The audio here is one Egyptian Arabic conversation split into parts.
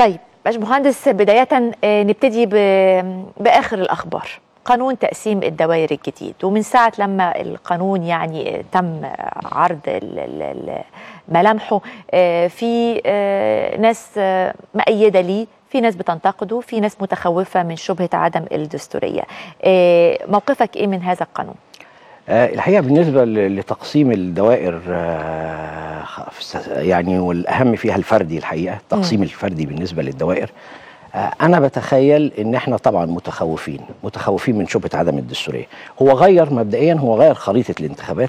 طيب باشمهندس بداية آه، نبتدي ب- بآخر الأخبار قانون تقسيم الدوائر الجديد ومن ساعة لما القانون يعني آه، تم عرض ال- ال- ال- ملامحه آه، في آه، ناس آه، مؤيدة ليه في ناس بتنتقده في ناس متخوفة من شبهة عدم الدستورية آه، موقفك إيه من هذا القانون؟ آه، الحقيقه بالنسبه ل- لتقسيم الدوائر آه، خ- يعني والاهم فيها الفردي الحقيقه التقسيم الفردي بالنسبه للدوائر آه، انا بتخيل ان احنا طبعا متخوفين متخوفين من شبهه عدم الدستوريه هو غير مبدئيا هو غير خريطه الانتخابات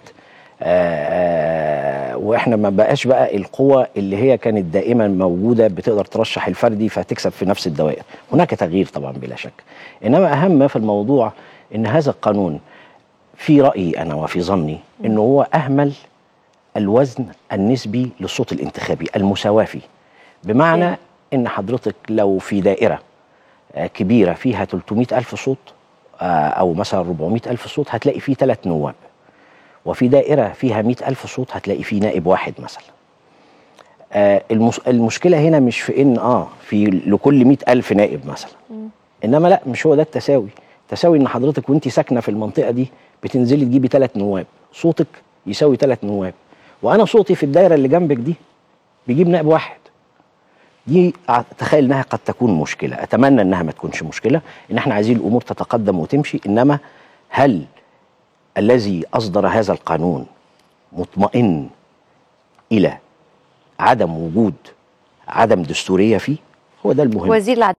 آه، واحنا ما بقاش بقى القوة اللي هي كانت دائما موجودة بتقدر ترشح الفردي فتكسب في نفس الدوائر هناك تغيير طبعا بلا شك إنما أهم ما في الموضوع إن هذا القانون في رأيي أنا وفي ظني إنه هو أهمل الوزن النسبي للصوت الانتخابي المساواة فيه بمعنى أوكي. إن حضرتك لو في دائرة آه، كبيرة فيها 300 ألف صوت آه، أو مثلا 400 ألف صوت هتلاقي فيه ثلاث نواب وفي دائرة فيها 100 ألف صوت هتلاقي فيه نائب واحد مثلا آه، المس... المشكلة هنا مش في إن آه في لكل 100 ألف نائب مثلا إنما لا مش هو ده التساوي التساوي إن حضرتك وأنت ساكنة في المنطقة دي بتنزلي تجيبي ثلاث نواب صوتك يساوي ثلاث نواب وأنا صوتي في الدائرة اللي جنبك دي بيجيب نائب واحد دي اتخيل انها قد تكون مشكله اتمنى انها ما تكونش مشكله ان احنا عايزين الامور تتقدم وتمشي انما هل الذي اصدر هذا القانون مطمئن الى عدم وجود عدم دستوريه فيه هو ده المهم وزير العدالة